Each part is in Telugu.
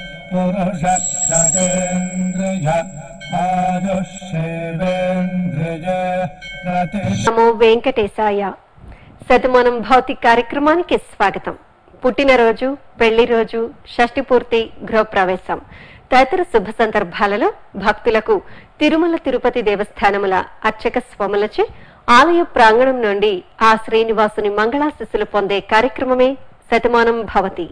పురుష సతేంద్రియ ఆయుష్యేంద్రియ ప్రతి నమో వెంకటేశాయ శతమానం భౌతిక కార్యక్రమానికి స్వాగతం పుట్టినరోజు పెళ్లి రోజు షష్ఠి పూర్తి గృహప్రవేశం తదితర శుభ సందర్భాలలో భక్తులకు తిరుమల తిరుపతి దేవస్థానముల అర్చక స్వాములచే ఆలయ ప్రాంగణం నుండి ఆ శ్రీనివాసుని మంగళాశిస్సులు పొందే కార్యక్రమమే శతమానం భవతి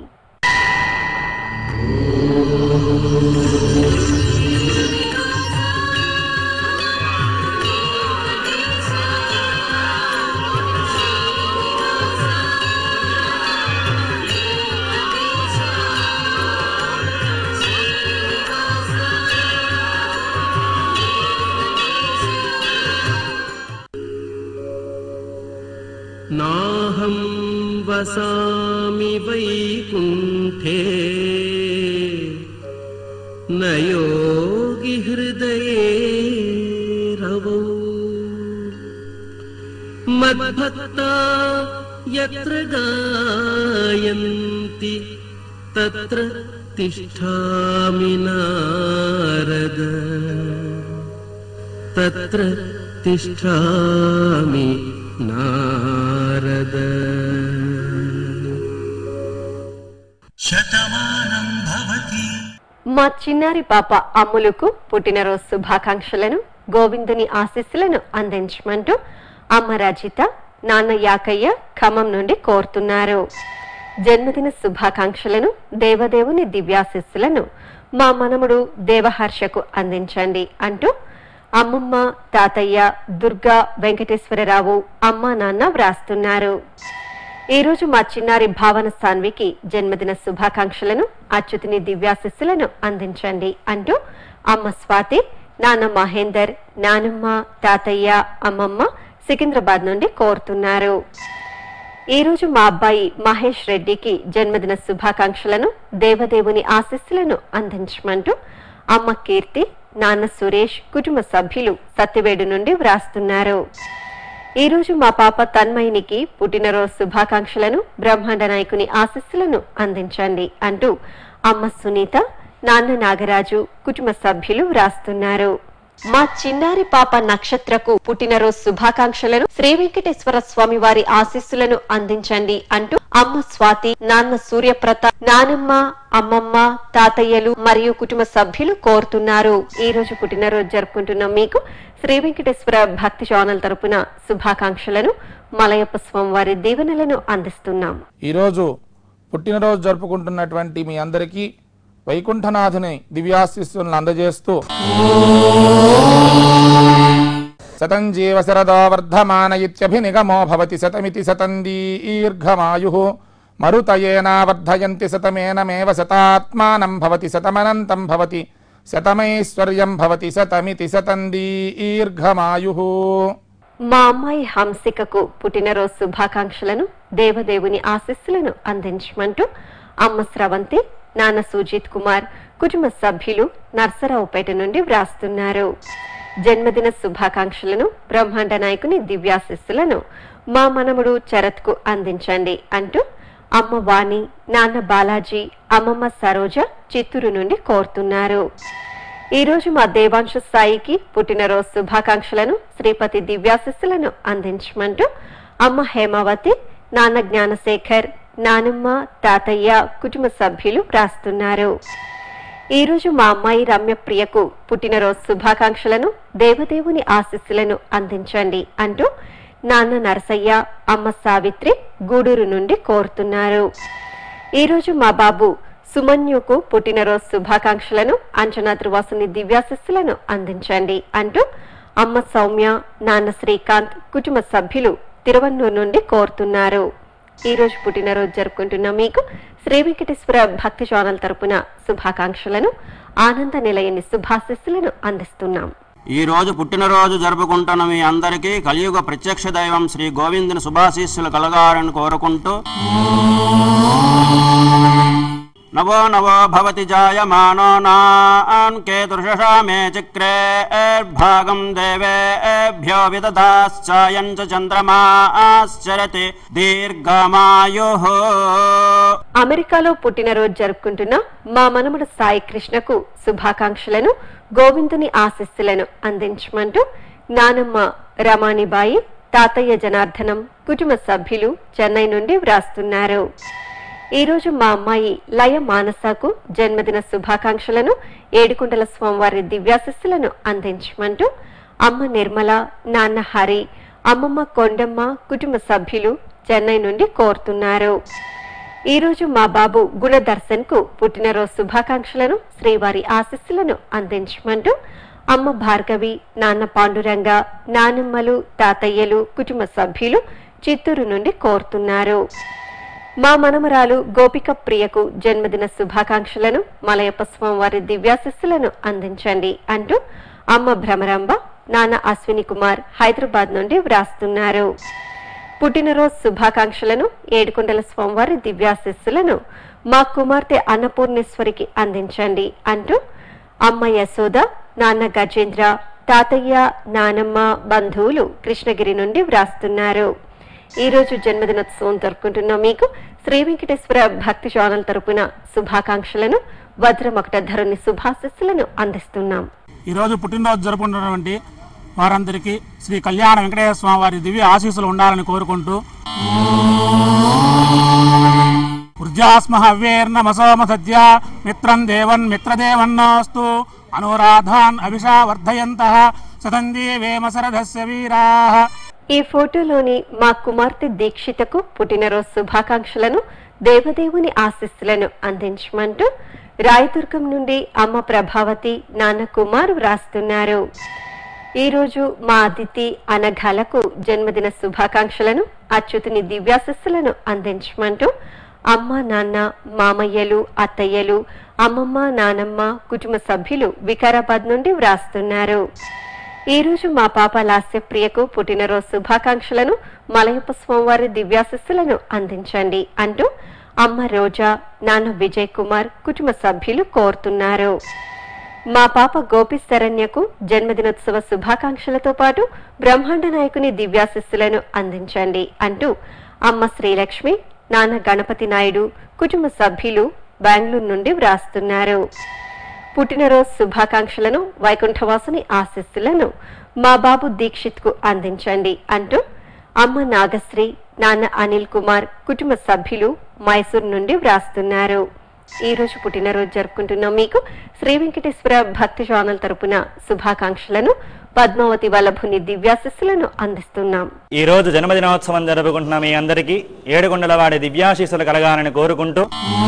नाहं वसामि वैकुण्ठे न योगि हृदये रवौ मद्भक्ता यत्र गायन्ति तत्र तिष्ठामि नारद तत्र तिष्ठामि नारद మా చిన్నారి పాప అమ్ములకు పుట్టినరోజు శుభాకాంక్షలను గోవిందుని ఆశీస్సులను అందించమంటూ అమ్మ రజిత నాన్న యాకయ్య ఖమ్మం నుండి కోరుతున్నారు జన్మదిన శుభాకాంక్షలను దేవదేవుని దివ్యాశీస్సులను మా మనముడు దేవహర్షకు అందించండి అంటూ అమ్మమ్మ తాతయ్య దుర్గా వెంకటేశ్వరరావు అమ్మ నాన్న వ్రాస్తున్నారు ఈ రోజు మా చిన్నారి భావన సాన్వికి జన్మదిన శుభాకాంక్షలను అచ్యుతిని దివ్యాశిస్సులను అందించండి అంటూ అమ్మ స్వాతి నాన్న మహేందర్ నానమ్మ తాతయ్య అమ్మమ్మ సికింద్రాబాద్ నుండి కోరుతున్నారు ఈ రోజు మా అబ్బాయి మహేష్ రెడ్డికి జన్మదిన శుభాకాంక్షలను దేవదేవుని ఆశీస్సులను అందించమంటూ అమ్మ కీర్తి నాన్న సురేష్ కుటుంబ సభ్యులు సత్యవేడు నుండి వ్రాస్తున్నారు ఈ రోజు మా పాప తన్మయినికి పుట్టినరోజు శుభాకాంక్షలను బ్రహ్మాండ నాయకుని ఆశీస్సులను అందించండి అంటూ అమ్మ సునీత నాన్న నాగరాజు కుటుంబ సభ్యులు వ్రాస్తున్నారు మా చిన్నారి పాప నక్షత్రకు పుట్టినరోజు శుభాకాంక్షలను శ్రీ వెంకటేశ్వర స్వామి వారి ఆశీస్సులను అందించండి అంటూ అమ్మ స్వాతి నాన్న సూర్యప్రతాప్ నానమ్మ అమ్మమ్మ తాతయ్యలు మరియు కుటుంబ సభ్యులు కోరుతున్నారు ఈ రోజు పుట్టినరోజు జరుపుకుంటున్న మీకు శ్రీ వెంకటేశ్వర భక్తి ఛానల్ తరపున శుభాకాంక్షలను మలయప్ప స్వామి వారి దీవెనలను అందిస్తున్నాం ఈరోజు పుట్టినరోజు జరుపుకుంటున్నటువంటి మీ అందరికీ వైకుంఠనాథుని దివ్యాశిస్సులను అందజేస్తూ శతం జీవ శరదో వర్ధమాన ఇత్యభినిగమో భవతి శతమితి శతం దీర్ఘమాయు మరుతయేనా వర్ధయంతి శతమేనమేవ శతాత్మానం భవతి శతమనంతం భవతి శతమైశ్వర్యం భవతి శతమితి శతం దీర్ఘమాయు మా అమ్మాయి హంసికకు పుట్టినరోజు శుభాకాంక్షలను దేవదేవుని ఆశీస్సులను అందించమంటూ అమ్మ స్రవంతి నాన్న సుజిత్ కుమార్ కుటుంబ సభ్యులు నర్సరావుపేట నుండి వ్రాస్తున్నారు జన్మదిన శుభాకాంక్షలను బ్రహ్మాండ నాయకుని దివ్యాశిస్సులను మా మనముడు చరత్కు అందించండి అంటూ అమ్మ వాణి నాన్న బాలాజీ అమ్మమ్మ సరోజ చిత్తూరు నుండి కోరుతున్నారు ఈ రోజు మా దేవాంశు సాయికి పుట్టినరోజు శుభాకాంక్షలను శ్రీపతి దివ్యాశిస్సులను అందించమంటూ అమ్మ హేమావతి నాన్న జ్ఞానశేఖర్ నానమ్మ తాతయ్య కుటుంబ సభ్యులు రాస్తున్నారు ఈ రోజు మా అమ్మాయి రమ్యప్రియకు పుట్టినరోజు శుభాకాంక్షలను దేవదేవుని ఆశీస్సులను అందించండి అంటూ నాన్న నరసయ్య అమ్మ సావిత్రి గూడూరు నుండి కోరుతున్నారు ఈ రోజు మా బాబు సుమన్యుకు పుట్టినరోజు శుభాకాంక్షలను అంచనా త్రివాసుని దివ్యాశిస్సులను అందించండి అంటూ అమ్మ సౌమ్య నాన్న శ్రీకాంత్ కుటుంబ సభ్యులు తిరువన్నూరు నుండి కోరుతున్నారు ఈ రోజు పుట్టినరోజు జరుపుకుంటున్న మీకు శ్రీ వెంకటేశ్వర భక్తి ఛానల్ తరపున శుభాకాంక్షలను ఆనంద నిలయని శుభాశిస్సులను అందిస్తున్నాం ఈ రోజు పుట్టినరోజు జరుపుకుంటున్న మీ అందరికీ కలియుగ ప్రత్యక్ష దైవం శ్రీ గోవిందుని శుభాశీస్సులు కలగాలని కోరుకుంటూ नवो नवो भवति जायमानो नान् केतुर्षषा मे चिक्रेर्भागम् देवेभ्यो विदधाश्चायम् च चन्द्रमाश्चरति दीर्घमायुः అమెరికాలో పుట్టినరోజు జరుపుకుంటున్న మా మనముడు సాయి కృష్ణకు శుభాకాంక్షలను గోవిందుని ఆశీస్సులను అందించమంటూ నానమ్మ రమాణిబాయి తాతయ్య జనార్దనం కుటుంబ సభ్యులు చెన్నై నుండి వ్రాస్తున్నారు ఈ రోజు మా అమ్మాయి లయ మానసకు జన్మదిన శుభాకాంక్షలను ఏడుకుంటల స్వామివారి దివ్యాశిస్సులను అందించమంటూ అమ్మ నిర్మల నాన్న హరి అమ్మమ్మ కొండమ్మ కుటుంబ సభ్యులు చెన్నై నుండి కోరుతున్నారు ఈ రోజు మా బాబు గుణదర్శన్ కు పుట్టినరోజు శుభాకాంక్షలను శ్రీవారి ఆశీస్సులను అందించమంటూ అమ్మ భార్గవి నాన్న పాండురంగ నానమ్మలు తాతయ్యలు కుటుంబ సభ్యులు చిత్తూరు నుండి కోరుతున్నారు మా మనమరాలు గోపిక ప్రియకు జన్మదిన శుభాకాంక్షలను మలయప్ప స్వామివారి దివ్యాశిస్సులను అందించండి అంటూ అమ్మ భ్రమరాంబ నాన్న అశ్విని కుమార్ హైదరాబాద్ నుండి వ్రాస్తున్నారు పుట్టినరోజు శుభాకాంక్షలను ఏడుకొండల స్వామివారి దివ్యాశిస్సులను మా కుమార్తె అన్నపూర్ణేశ్వరికి అందించండి అంటూ అమ్మ యశోద నాన్న గజేంద్ర తాతయ్య నానమ్మ బంధువులు కృష్ణగిరి నుండి వ్రాస్తున్నారు ఈ రోజు జన్మదినోత్సవం జరుపుకుంటున్న మీకు శ్రీ వెంకటేశ్వర భక్తి ఛానల్ తరపున శుభాకాంక్షలను వజ్రమకటధరుని శుభాశిస్సులను అందిస్తున్నాం ఈరోజు పుట్టినరోజు జరుపుకుంటున్నటువంటి వారందరికీ శ్రీ కళ్యాణ వెంకటేశ్వర స్వామి వారి దివ్య ఆశీస్సులు ఉండాలని కోరుకుంటూ వృద్ధాస్మ హవ్యేర్నమసోమ సద్య మిత్రం దేవన్ మిత్రదేవన్నోస్తు అనురాధాన్ అభిషా వర్ధయంత సతందీ వేమసరథస్య వీరా ఈ ఫోటోలోని మా కుమార్తె దీక్షితకు పుట్టినరోజు శుభాకాంక్షలను దేవదేవుని ఆశీస్సులను అందించమంటూ రాయదుర్గం నుండి అమ్మ ప్రభావతి నాన్న కుమార్ వ్రాస్తున్నారు ఈ రోజు మా అతిథి అనఘాలకు జన్మదిన శుభాకాంక్షలను అచ్యుతుని దివ్యాశస్సులను అందించమంటూ అమ్మ నాన్న మామయ్యలు అత్తయ్యలు అమ్మమ్మ నానమ్మ కుటుంబ సభ్యులు వికారాబాద్ నుండి వ్రాస్తున్నారు ఈ రోజు మా పాప లాస్యప్రియకు పుట్టినరోజు శుభాకాంక్షలను మలయప్ప స్వామివారి దివ్యాశస్సులను అందించండి అంటూ అమ్మ రోజా నాన్న విజయ్ కుమార్ కుటుంబ సభ్యులు కోరుతున్నారు మా పాప గోపి శరణ్యకు జన్మదినోత్సవ శుభాకాంక్షలతో పాటు బ్రహ్మాండ నాయకుని దివ్యాశస్సులను అందించండి అంటూ అమ్మ శ్రీలక్ష్మి నాన్న గణపతి నాయుడు కుటుంబ సభ్యులు బెంగళూరు నుండి వ్రాస్తున్నారు పుట్టినరోజు శుభాకాంక్షలను వైకుంఠవాసుని ఆశీస్సులను మా బాబు దీక్షిత్ కు అందించండి అంటూ అమ్మ నాగశ్రీ నాన్న అనిల్ కుమార్ కుటుంబ సభ్యులు మైసూర్ నుండి వ్రాస్తున్నారు ఈ రోజు పుట్టినరోజు జరుపుకుంటున్న మీకు శ్రీ వెంకటేశ్వర భక్తి ఛానల్ తరపున శుభాకాంక్షలను పద్మావతి వల్లభుని దివ్యాశిస్సులను అందిస్తున్నాం ఈ రోజు జన్మదినోత్సవం జరుపుకుంటున్న మీ అందరికీ ఏడుకొండల వాడి దివ్యాశీస్సులు కలగాలని కోరుకుంటూ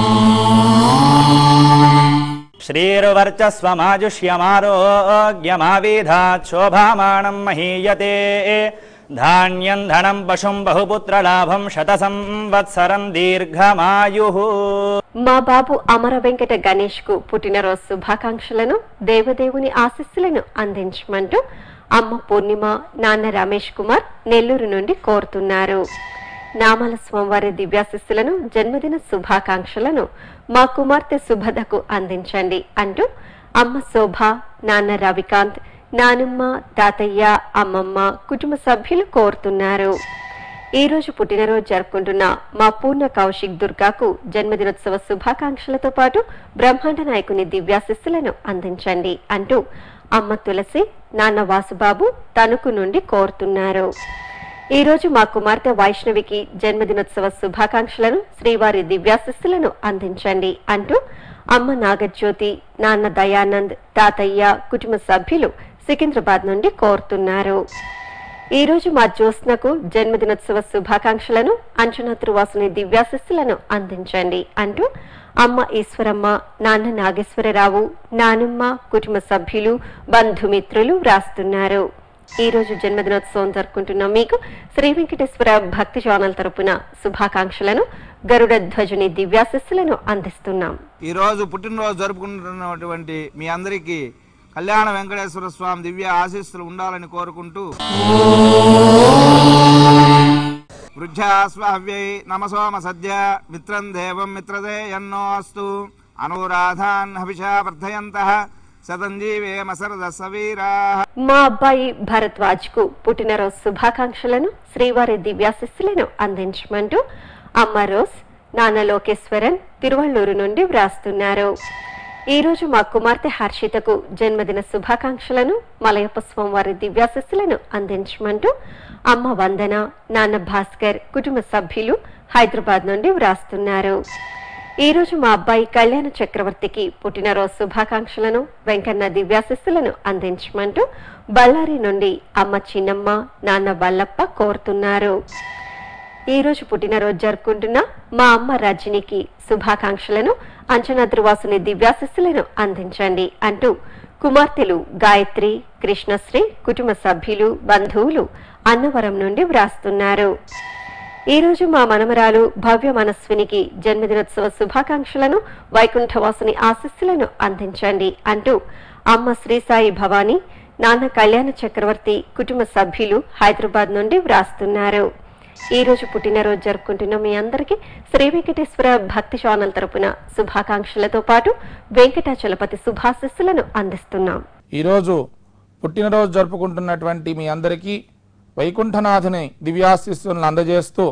శ్రీర్వర్చస్వమాజుష్యమారోగ్యమావిధాత్ శోభామానం మహీయతే ధాన్యం ధనం పశుం బహుపుత్రలాభం శత సంవత్సరం దీర్ఘమాయు మా బాబు అమర వెంకట గణేష్ కు పుట్టినరోజు శుభాకాంక్షలను దేవదేవుని ఆశీస్సులను అందించమంటూ అమ్మ పూర్ణిమ నాన్న రమేష్ కుమార్ నెల్లూరు నుండి కోరుతున్నారు నామాల స్వామివారి దివ్యాశిస్సులను జన్మదిన శుభాకాంక్షలను మా కుమార్తె సుభదకు అందించండి అంటూ అమ్మ శోభ నాన్న రవికాంత్ నానమ్మ తాతయ్య అమ్మమ్మ కుటుంబ సభ్యులు కోరుతున్నారు ఈ రోజు పుట్టినరోజు జరుపుకుంటున్న మా పూర్ణ కౌశిక్ దుర్గాకు జన్మదినోత్సవ శుభాకాంక్షలతో పాటు బ్రహ్మాండ నాయకుని దివ్యాశిస్సులను అందించండి అంటూ అమ్మ తులసి నాన్న వాసుబాబు తణుకు నుండి కోరుతున్నారు ఈ రోజు మా కుమార్తె వైష్ణవికి జన్మదినోత్సవ శుభాకాంక్షలను శ్రీవారి దివ్యాశిస్సులను అందించండి అంటూ అమ్మ నాగజ్యోతి నాన్న దయానంద్ తాతయ్య కుటుంబ సభ్యులు సికింద్రాబాద్ నుండి కోరుతున్నారు ఈ రోజు మా జ్యోత్స్నకు జన్మదినోత్సవ శుభాకాంక్షలను అంచనాత్రువాసుని దివ్యాశిస్సులను అందించండి అంటూ అమ్మ ఈశ్వరమ్మ నాన్న నాగేశ్వరరావు నానమ్మ కుటుంబ సభ్యులు బంధుమిత్రులు వ్రాస్తున్నారు ఈ రోజు జన్మదినోత్సవం జరుపుకుంటున్న మీకు శ్రీ వెంకటేశ్వర భక్తి ఛానల్ తరపున శుభాకాంక్షలను గరుడ ధ్వజుని దివ్యాశిస్సులను అందిస్తున్నాం ఈ రోజు పుట్టినరోజు జరుపుకుంటున్నటువంటి మీ అందరికీ కళ్యాణ వెంకటేశ్వర స్వామి దివ్య ఆశీస్సులు ఉండాలని కోరుకుంటూ వృద్ధాస్వ హవ్యై నమసోమ సద్య మిత్రం దేవం మిత్రదే ఎన్నో అస్తు అనురాధాన్ హవిషా వర్ధయంతః శతంజీవేమ సరద సవీరా మా అబ్బాయి భరద్వాజ్ కు పుట్టినరోజు శుభాకాంక్షలను శ్రీవారి దివ్యాశిస్సులను అందించమంటూ అమ్మ రోజ్ నాన్న లోకేశ్వరన్ తిరువళ్ళూరు నుండి వ్రాస్తున్నారు ఈ రోజు మా కుమార్తె హర్షితకు జన్మదిన శుభాకాంక్షలను మలయప్ప స్వామివారి దివ్యాశిస్సులను అందించమంటూ అమ్మ వందన నాన్న భాస్కర్ కుటుంబ సభ్యులు హైదరాబాద్ నుండి వ్రాస్తున్నారు ఈ రోజు మా అబ్బాయి కళ్యాణ చక్రవర్తికి పుట్టినరోజు శుభాకాంక్షలను వెంకన్న దివ్యాశిస్సులను అందించమంటూ బళ్ళారి నుండి అమ్మ చిన్నమ్మ నాన్న బల్లప్ప కోరుతున్నారు ఈ రోజు పుట్టినరోజు జరుపుకుంటున్న మా అమ్మ రజనికి శుభాకాంక్షలను అంచనాద్రివాసుని దివ్యాశిస్సులను అందించండి అంటూ కుమార్తెలు గాయత్రి కృష్ణశ్రీ కుటుంబ సభ్యులు బంధువులు అన్నవరం నుండి వ్రాస్తున్నారు ఈ రోజు మా మనమరాలు భవ్య మనస్వినికి జన్మదినోత్సవ శుభాకాంక్షలను వైకుంఠవాసుని ఆశీస్సులను అందించండి అంటూ అమ్మ శ్రీసాయి భవాని నాన్న కళ్యాణ చక్రవర్తి కుటుంబ సభ్యులు హైదరాబాద్ నుండి వ్రాస్తున్నారు ఈ రోజు పుట్టినరోజు జరుపుకుంటున్న మీ అందరికీ శ్రీ వెంకటేశ్వర భక్తి ఛానల్ తరపున శుభాకాంక్షలతో పాటు వెంకటాచలపతి శుభాశిస్సులను అందిస్తున్నాం ఈరోజు పుట్టినరోజు జరుపుకుంటున్నటువంటి మీ అందరికీ వైకుంఠనాథుని దివ్యాశిస్సులను అందజేస్తూ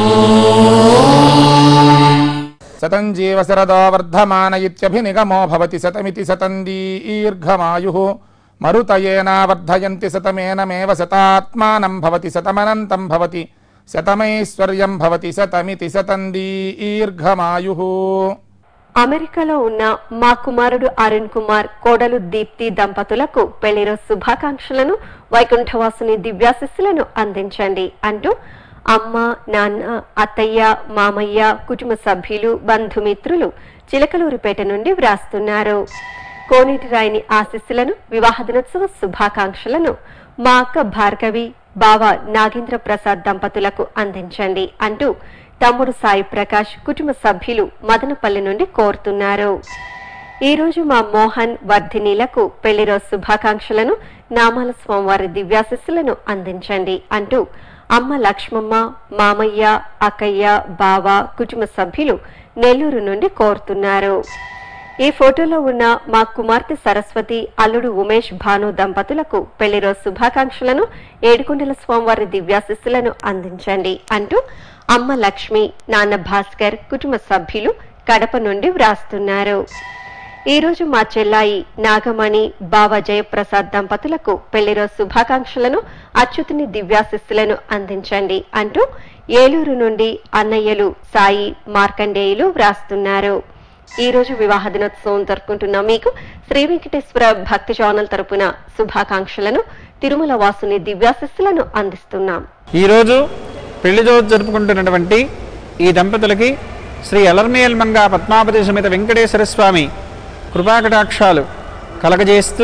శతం జీవ శరదో వర్ధమాన ఇత్యభినిగమో భవతి శతమితి శతం దీర్ఘమాయు మరుతయేనా వర్ధయంతి శతమేనమేవ శతాత్మానం భవతి శతమనంతం భవతి శతమైశ్వర్యం భవతి శతమితి శతం దీర్ఘమాయు అమెరికాలో ఉన్న మా కుమారుడు అరుణ్ కుమార్ కోడలు దీప్తి దంపతులకు పెళ్లిరోజు శుభాకాంక్షలను వైకుంఠవాసుని దివ్యాశిస్సులను అందించండి అంటూ అమ్మ నాన్న అత్తయ్య మామయ్య కుటుంబ సభ్యులు బంధుమిత్రులు చిలకలూరుపేట నుండి వ్రాస్తున్నారు కోనేటి రాయిని ఆశీస్సులను వివాహ దినోత్సవ శుభాకాంక్షలను మా అక్క భార్గవి బావ నాగేంద్ర ప్రసాద్ దంపతులకు అందించండి అంటూ తమ్ముడు సాయి ప్రకాష్ కుటుంబ సభ్యులు మదనపల్లి నుండి కోరుతున్నారు ఈ రోజు మా మోహన్ వర్ధినీలకు పెళ్లిరోజు శుభాకాంక్షలను నామాల స్వామివారి దివ్యాశిస్సులను అందించండి అంటూ అమ్మ లక్ష్మమ్మ మామయ్య అక్కయ్య బావ కుటుంబ సభ్యులు నెల్లూరు నుండి కోరుతున్నారు ఈ ఫోటోలో ఉన్న మా కుమార్తె సరస్వతి అల్లుడు ఉమేష్ భాను దంపతులకు పెళ్లిరోజు శుభాకాంక్షలను ఏడుకొండల స్వామివారి దివ్యాశిస్సులను అందించండి అంటూ అమ్మ లక్ష్మి నాన్న భాస్కర్ కుటుంబ సభ్యులు కడప నుండి వ్రాస్తున్నారు ఈ రోజు మా చెల్లాయి నాగమణి బావ జయప్రసాద్ దంపతులకు పెళ్లిరోజు శుభాకాంక్షలను అచ్యుతుని దివ్యాశిస్సులను అందించండి అంటూ ఏలూరు నుండి అన్నయ్యలు సాయి మార్కండేయులు వ్రాస్తున్నారు ఈ రోజు వివాహ దినోత్సవం జరుపుకుంటున్న మీకు శ్రీ వెంకటేశ్వర భక్తి ఛానల్ తరపున శుభాకాంక్షలను తిరుమల వాసుని దివ్యాశిస్సులను అందిస్తున్నాం ఈరోజు పెళ్లి రోజు జరుపుకుంటున్నటువంటి ఈ దంపతులకి శ్రీ అలర్మేల్ మంగా పద్మాపతి సమేత వెంకటేశ్వర స్వామి కృపాకటాక్షాలు కలగజేస్తూ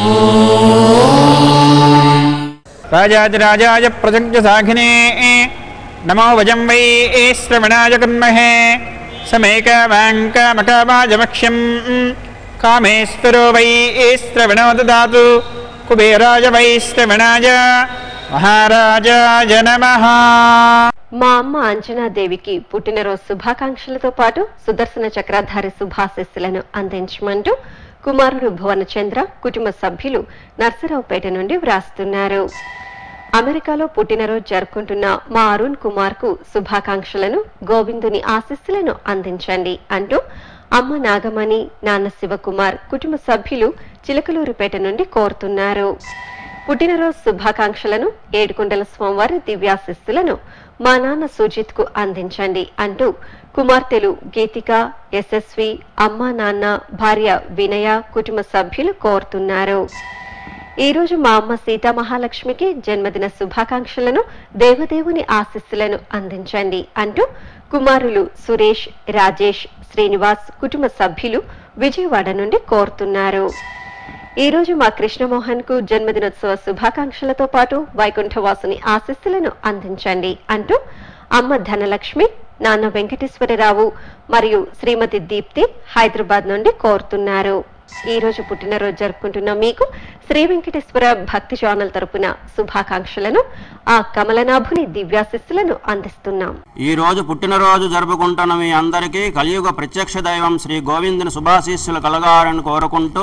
రాజాదిరాజాయ ప్రజజ్ఞ సాఘినే నమో వజం వై శ్రవణాయ కన్మహే సమేకమాంకమకామాజమక్ష్యం కామేశ్వరో వై శ్రవణో దదాతు కుబేరాయ వై శ్రవణాయ మహారాజాయ నమః మా అమ్మ అంజనాదేవికి పుట్టినరోజు శుభాకాంక్షలతో పాటు సుదర్శన చక్రధారి శుభాశిస్సులను అందించమంటూ కుమారుడు భువనచంద్ర కుటుంబ సభ్యులు నర్సరావుపేట నుండి వ్రాస్తున్నారు అమెరికాలో పుట్టినరోజు జరుపుకుంటున్న మా అరుణ్ కుమార్ కు శుభాకాంక్షలను గోవిందుని ఆశీస్సులను అందించండి అంటూ అమ్మ నాగమణి నాన్న శివకుమార్ కుటుంబ సభ్యులు చిలకలూరుపేట నుండి కోరుతున్నారు పుట్టినరోజు శుభాకాంక్షలను ఏడుకొండల స్వామివారి దివ్యాశిస్సులను మా నాన్న సుజిత్ కు అందించండి అంటూ కుమార్తెలు గీతిక యశస్వి అమ్మ నాన్న భార్య వినయ కుటుంబ సభ్యులు కోరుతున్నారు ఈ రోజు మా అమ్మ సీతా మహాలక్ష్మికి జన్మదిన శుభాకాంక్షలను దేవదేవుని ఆశీస్సులను అందించండి అంటూ కుమారులు సురేష్ రాజేష్ శ్రీనివాస్ కుటుంబ సభ్యులు విజయవాడ నుండి కోరుతున్నారు ఈ రోజు మా కృష్ణమోహన్ కు జన్మదినోత్సవ శుభాకాంక్షలతో పాటు వైకుంఠవాసుని ఆశీస్సులను అందించండి అంటూ అమ్మ ధనలక్ష్మి నాన్న వెంకటేశ్వరరావు మరియు శ్రీమతి దీప్తి హైదరాబాద్ నుండి కోరుతున్నారు ఈ రోజు పుట్టినరోజు జరుపుకుంటున్న మీకు శ్రీ వెంకటేశ్వర భక్తి ఛానల్ తరపున శుభాకాంక్షలను ఆ కమలనాభుని దివ్యాశిస్సులను అందిస్తున్నాం ఈ రోజు పుట్టినరోజు జరుపుకుంటున్న మీ అందరికీ కలియుగ ప్రత్యక్ష దైవం శ్రీ గోవిందుని శుభాశీస్సులు కలగాలని కోరుకుంటూ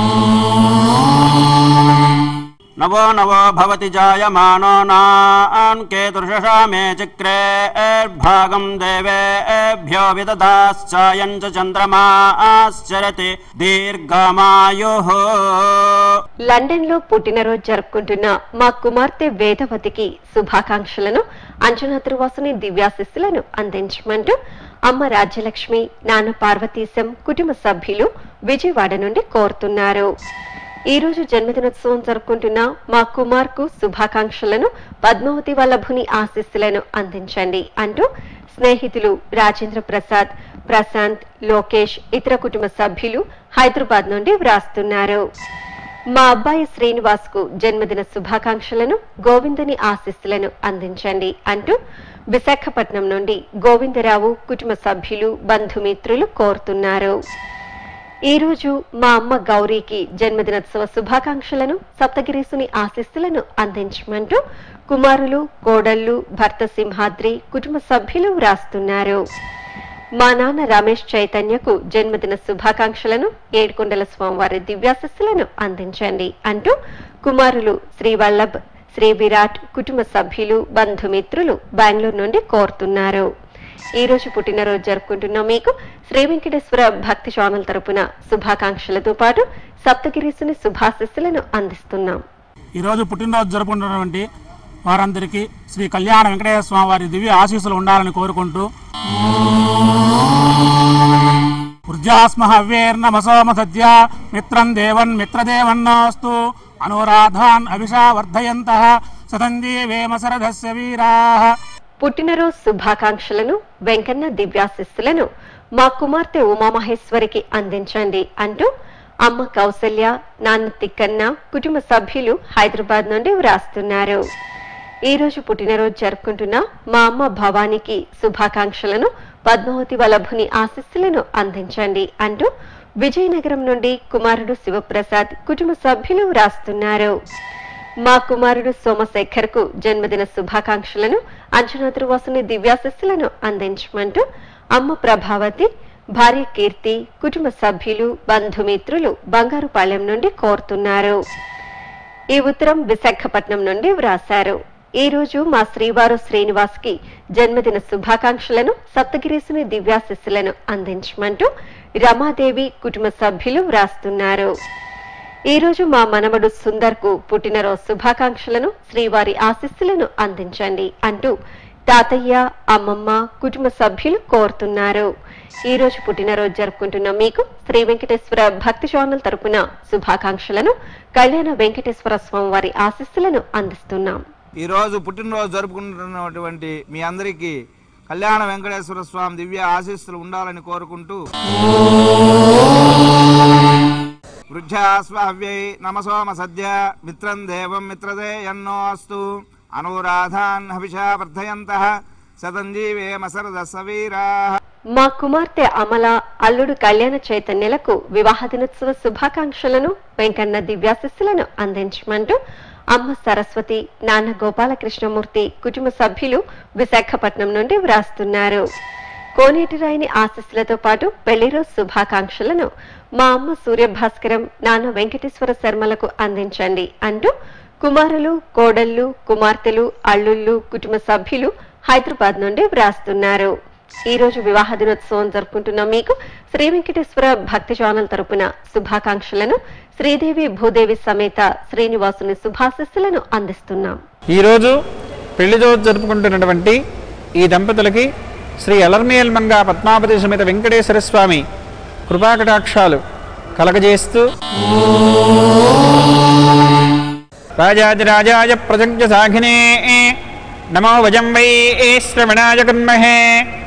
నవో నవో భవతి జాయమానో నాన్ కేతుర్షషా మే చక్రే భాగం దేవేభ్యో విదదాశ్చాయం చ చంద్రమాశ్చరతి దీర్ఘమాయు లండన్ లో పుట్టినరోజు జరుపుకుంటున్న మా కుమార్తె వేదవతికి శుభాకాంక్షలను అంజనాద్రివాసుని దివ్యాశిస్సులను అందించమంటూ అమ్మ రాజ్యలక్ష్మి నాన్న పార్వతీశం కుటుంబ సభ్యులు విజయవాడ నుండి కోరుతున్నారు ఈ రోజు జన్మదినోత్సవం జరుపుకుంటున్న మా కుమార్కు శుభాకాంక్షలను పద్మావతి వల్లభుని ఆశీస్సులను అందించండి అంటూ స్నేహితులు రాజేంద్ర ప్రసాద్ ప్రశాంత్ లోకేష్ ఇతర కుటుంబ సభ్యులు హైదరాబాద్ నుండి వ్రాస్తున్నారు మా అబ్బాయి శ్రీనివాస్ కు జన్మదిన శుభాకాంక్షలను గోవిందుని ఆశీస్సులను అందించండి అంటూ విశాఖపట్నం నుండి గోవిందరావు కుటుంబ సభ్యులు బంధుమిత్రులు కోరుతున్నారు ఈ రోజు మా అమ్మ గౌరీకి జన్మదినోత్సవ శుభాకాంక్షలను సప్తగిరీసుని ఆశీస్సులను అందించమంటూ కుమారులు కోడళ్లు భర్త సింహాద్రి కుటుంబ సభ్యులు వ్రాస్తున్నారు మా నాన్న రమేష్ చైతన్యకు జన్మదిన శుభాకాంక్షలను ఏడుకొండల స్వామివారి దివ్యాశస్సులను అందించండి అంటూ కుమారులు శ్రీ వల్లభ్ శ్రీ విరాట్ కుటుంబ సభ్యులు బంధుమిత్రులు బెంగళూరు నుండి కోరుతున్నారు ఈ రోజు పుట్టినరోజు జరుపుకుంటున్న మీకు శ్రీ వెంకటేశ్వర భక్తి ఛానల్ తరపున శుభాకాంక్షలతో పాటు సప్తగిరీసుని శుభాశస్సులను అందిస్తున్నాం ఈ రోజు పుట్టినరోజు జరుపుకుంటున్నటువంటి వారందరికీ శ్రీ కళ్యాణ వెంకటేశ్వర స్వామి వారి దివ్య ఆశీస్సులు ఉండాలని కోరుకుంటూ వృద్ధాస్మ హవ్యేర్నమసోమ సద్య మిత్రం దేవన్ మిత్రదేవన్నోస్తు అనురాధాన్ అభిషా వర్ధయంత సతందీ వేమసరథస్య వీరా పుట్టినరోజు శుభాకాంక్షలను వెంకన్న దివ్యాశిస్సులను మా కుమార్తె ఉమామహేశ్వరికి అందించండి అంటూ అమ్మ కౌసల్య నాన్న తిక్కన్న కుటుంబ సభ్యులు హైదరాబాద్ నుండి వ్రాస్తున్నారు ఈ రోజు పుట్టినరోజు జరుపుకుంటున్న మా అమ్మ భవానికి శుభాకాంక్షలను పద్మావతి వల్లభుని ఆశీస్సులను అందించండి అంటూ విజయనగరం నుండి కుమారుడు శివప్రసాద్ కుటుంబ సభ్యులు వ్రాస్తున్నారు మా కుమారుడు సోమశేఖర్ కు జన్మదిన శుభాకాంక్షలను అంజనాద్రివాసుని దివ్యాశస్సులను అందించమంటూ అమ్మ ప్రభావతి భార్య కీర్తి కుటుంబ సభ్యులు బంధుమిత్రులు బంగారుపాలెం నుండి కోరుతున్నారు ఈ ఉత్తరం విశాఖపట్నం నుండి వ్రాశారు ఈ రోజు మా శ్రీవారు శ్రీనివాస్ కి జన్మదిన శుభాకాంక్షలను సప్తగిరీసుని దివ్యాశిస్సులను అందించమంటూ రమాదేవి కుటుంబ సభ్యులు వ్రాస్తున్నారు ఈ రోజు మా మనవడు సుందర్ కు పుట్టినరోజు శుభాకాంక్షలను శ్రీవారి ఆశీస్సులను అందించండి అంటూ తాతయ్య అమ్మమ్మ కుటుంబ సభ్యులు కోరుతున్నారు ఈ రోజు పుట్టినరోజు జరుపుకుంటున్న మీకు శ్రీ వెంకటేశ్వర భక్తి ఛానల్ తరపున శుభాకాంక్షలను కళ్యాణ వెంకటేశ్వర స్వామి వారి ఆశీస్సులను అందిస్తున్నాం ఈ రోజు పుట్టినరోజు జరుపుకుంటున్నటువంటి మీ అందరికీ కళ్యాణ వెంకటేశ్వర స్వామి దివ్య ఆశీస్సులు ఉండాలని కోరుకుంటూ వృద్ధాస్వావ్యై నమసోమ సద్య మిత్రం దేవం మిత్రదే ఎన్నోస్తు అనురాధాన్ హవిషా వర్ధయంత శతంజీవేమ సరద సవీరా మా కుమార్తె అమల అల్లుడు కళ్యాణ చైతన్యులకు వివాహ దినోత్సవ శుభాకాంక్షలను వెంకన్న దివ్యాశిస్సులను అందించమంటూ అమ్మ సరస్వతి నాన్న గోపాలకృష్ణమూర్తి కుటుంబ సభ్యులు విశాఖపట్నం నుండి వ్రాస్తున్నారు కోనేటి రాయిని ఆశస్సులతో పాటు పెళ్లిరోజు శుభాకాంక్షలను మా అమ్మ సూర్యభాస్కరం నాన్న వెంకటేశ్వర శర్మలకు అందించండి అంటూ కుమారులు కోడళ్ళు కుమార్తెలు అల్లుళ్ళు కుటుంబ సభ్యులు హైదరాబాద్ నుండి వ్రాస్తున్నారు ఈ రోజు వివాహ దినోత్సవం జరుపుకుంటున్న మీకు శ్రీ వెంకటేశ్వర భక్తి ఛానల్ తరపున శుభాకాంక్షలను శ్రీదేవి భూదేవి సమేత శ్రీనివాసుని శుభాశస్సులను అందిస్తున్నాం ఈరోజు పెళ్లి రోజు జరుపుకుంటున్నటువంటి ఈ దంపతులకి శ్రీ అలర్మేల్మంగా పద్మావతి సమేత వెంకటేశ్వర స్వామి కృపాకటాక్షాలు కలగజేస్తూ రాజాదిరాజాయ ప్రజజ్ఞ సాఘినే నమో వజం వై శ్రవణాయ కన్మహే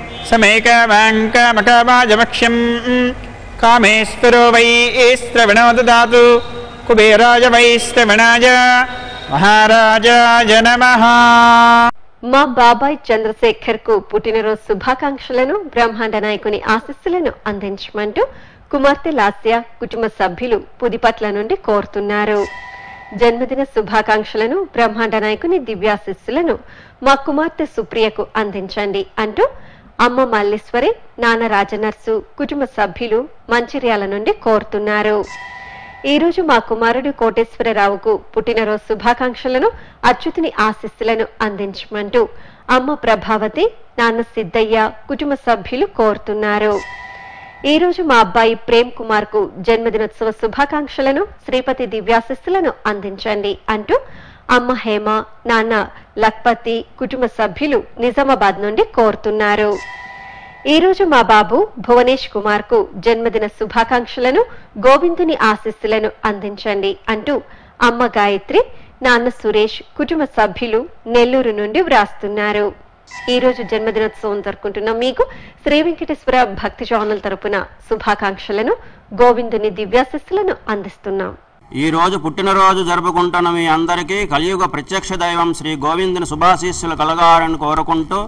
సమేకమాంకమకమాజమక్ష్యం కామేశ్వరో వై శ్రవణో దదాతు కుబేరాజ వై శ్రవణాయ మహారాజాయ నమః మా బాబాయ్ చంద్రశేఖర్ కు పుట్టినరోజు శుభాకాంక్షలను బ్రహ్మాండ నాయకుని ఆశస్సులను అందించమంటూ కుమార్తె లాస్య కుటుంబ సభ్యులు పుదిపట్ల నుండి కోరుతున్నారు జన్మదిన శుభాకాంక్షలను బ్రహ్మాండ నాయకుని దివ్యాశిస్సులను మా కుమార్తె సుప్రియకు అందించండి అంటూ అమ్మ మల్లీశ్వరి నాన్న రాజనర్సు కుటుంబ సభ్యులు మంచిర్యాల నుండి కోరుతున్నారు ఈ రోజు మా కుమారుడు కోటేశ్వరరావుకు పుట్టినరోజు శుభాకాంక్షలను అచ్యుతుని ఆశీస్సులను అందించమంటూ అమ్మ ప్రభావతి నాన్న సిద్ధయ్య కుటుంబ సభ్యులు కోరుతున్నారు ఈ రోజు మా అబ్బాయి ప్రేమ్ కుమార్ కు జన్మదినోత్సవ శుభాకాంక్షలను శ్రీపతి దివ్యాశిస్సులను అందించండి అంటూ అమ్మ హేమ నాన్న లక్పతి కుటుంబ సభ్యులు నిజామాబాద్ నుండి కోరుతున్నారు ఈ రోజు మా బాబు భువనేష్ కుమార్ కు జన్మదిన శుభాకాంక్షలను గోవిందుని ఆశీస్సులను అందించండి అంటూ అమ్మ గాయత్రి నాన్న సురేష్ కుటుంబ సభ్యులు నెల్లూరు నుండి వ్రాస్తున్నారు ఈ రోజు జన్మదినోత్సవం జరుపుకుంటున్న మీకు శ్రీ వెంకటేశ్వర భక్తి ఛానల్ తరపున శుభాకాంక్షలను గోవిందుని దివ్యాశిస్సులను అందిస్తున్నాం ఈ రోజు పుట్టినరోజు జరుపుకుంటున్న మీ అందరికీ కలియుగ ప్రత్యక్ష దైవం శ్రీ గోవిందుని శుభాశీస్సులు కలగాలని కోరుకుంటూ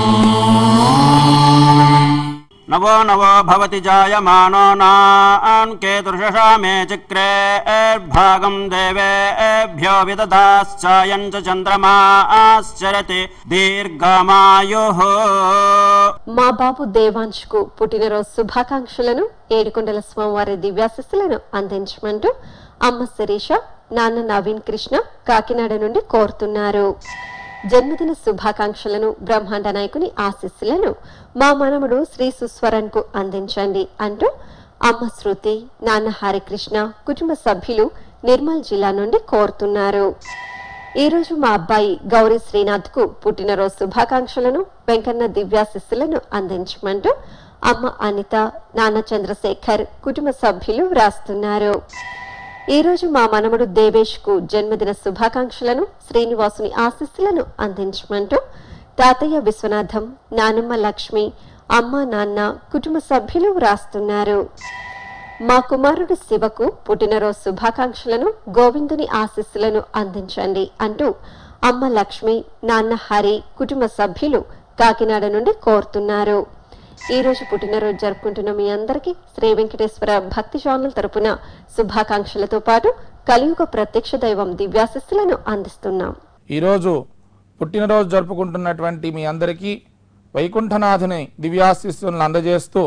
నవో నవో భవతి జాయమానో నాన్ కేతుర్షషా మే చక్రే భాగం దేవేభ్యో విదదాశ్చాయం చ చంద్రమాశ్చరతి దీర్ఘమాయు మా బాబు దేవాంశ్ కు పుట్టినరోజు శుభాకాంక్షలను ఏడుకొండల స్వామివారి దివ్యాశిస్సులను అందించమంటూ అమ్మ శిరీష నాన్న నవీన్ కృష్ణ కాకినాడ నుండి కోరుతున్నారు జన్మదిన శుభాకాంక్షలను బ్రహ్మాండ నాయకుని ఆశీస్సులను మా మనముడు శ్రీ సుస్వరన్ కు అందించండి అంటూ అమ్మ శృతి నాన్న హరికృష్ణ కుటుంబ సభ్యులు నిర్మల్ జిల్లా నుండి కోరుతున్నారు ఈ రోజు మా అబ్బాయి గౌరీ శ్రీనాథ్ కు పుట్టినరోజు శుభాకాంక్షలను వెంకన్న దివ్యాశిస్సులను అందించమంటూ అమ్మ అనిత నాన్న చంద్రశేఖర్ కుటుంబ సభ్యులు వ్రాస్తున్నారు ఈ రోజు మా మనముడు దేవేష్ కు జన్మదిన శుభాకాంక్షలను శ్రీనివాసుని ఆశీస్సులను అందించమంటూ తాతయ్య విశ్వనాథం నానమ్మ లక్ష్మి అమ్మ నాన్న కుటుంబ సభ్యులు వ్రాస్తున్నారు మా కుమారుడు శివకు పుట్టినరోజు శుభాకాంక్షలను గోవిందుని ఆశీస్సులను అందించండి అంటూ అమ్మ లక్ష్మి నాన్న హరి కుటుంబ సభ్యులు కాకినాడ నుండి కోరుతున్నారు ఈ రోజు పుట్టినరోజు జరుపుకుంటున్న మీ అందరికీ శ్రీ వెంకటేశ్వర భక్తి ఛానల్ తరపున శుభాకాంక్షలతో పాటు కలియుగ ప్రత్యక్ష దైవం దివ్యాశిస్సులను అందిస్తున్నాం ఈరోజు పుట్టినరోజు జరుపుకుంటున్నటువంటి మీ అందరికీ వైకుంఠనాథుని దివ్యాశిస్సులను అందజేస్తూ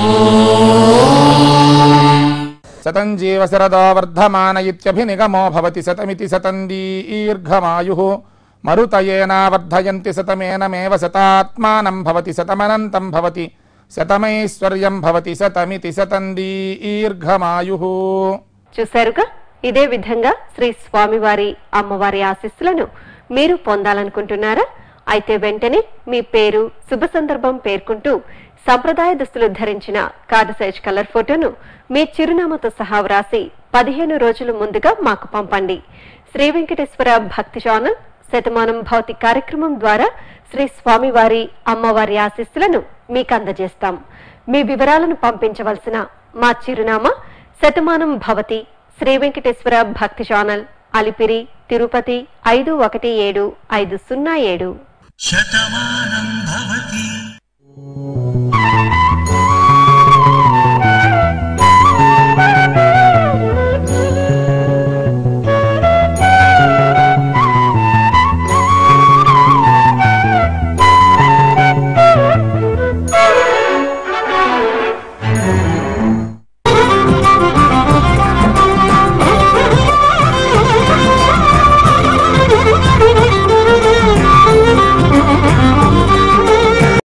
శతం జీవ శరదో వర్ధమాన ఇత్యభినిగమో భవతి శతమితి శతం దీర్ఘమాయు మరుతయేనా వర్ధయంతి శతమేనమేవ శతాత్మానం భవతి శతమనంతం భవతి శతమైశ్వర్యం భవతి శతమితి శతం దీర్ఘమాయు చూశారుగా ఇదే విధంగా శ్రీ స్వామివారి అమ్మవారి ఆశీస్సులను మీరు పొందాలనుకుంటున్నారా అయితే వెంటనే మీ పేరు శుభ సందర్భం పేర్కొంటూ సంప్రదాయ దుస్తులు ధరించిన కార్డు సైజ్ కలర్ ఫోటోను మీ చిరునామాతో సహా వ్రాసి పదిహేను రోజుల ముందుగా మాకు పంపండి శ్రీ వెంకటేశ్వర భక్తి ఛానల్ శతమానం భౌతిక కార్యక్రమం ద్వారా శ్రీ స్వామివారి అమ్మవారి ఆశీస్సులను మీకు అందజేస్తాం మీ వివరాలను పంపించవలసిన మా చిరునామా శతమానం భవతి శ్రీ వెంకటేశ్వర భక్తి ఛానల్ అలిపిరి తిరుపతి ఐదు ఒకటి ఏడు ఐదు సున్నా ఏడు శతమానం భవ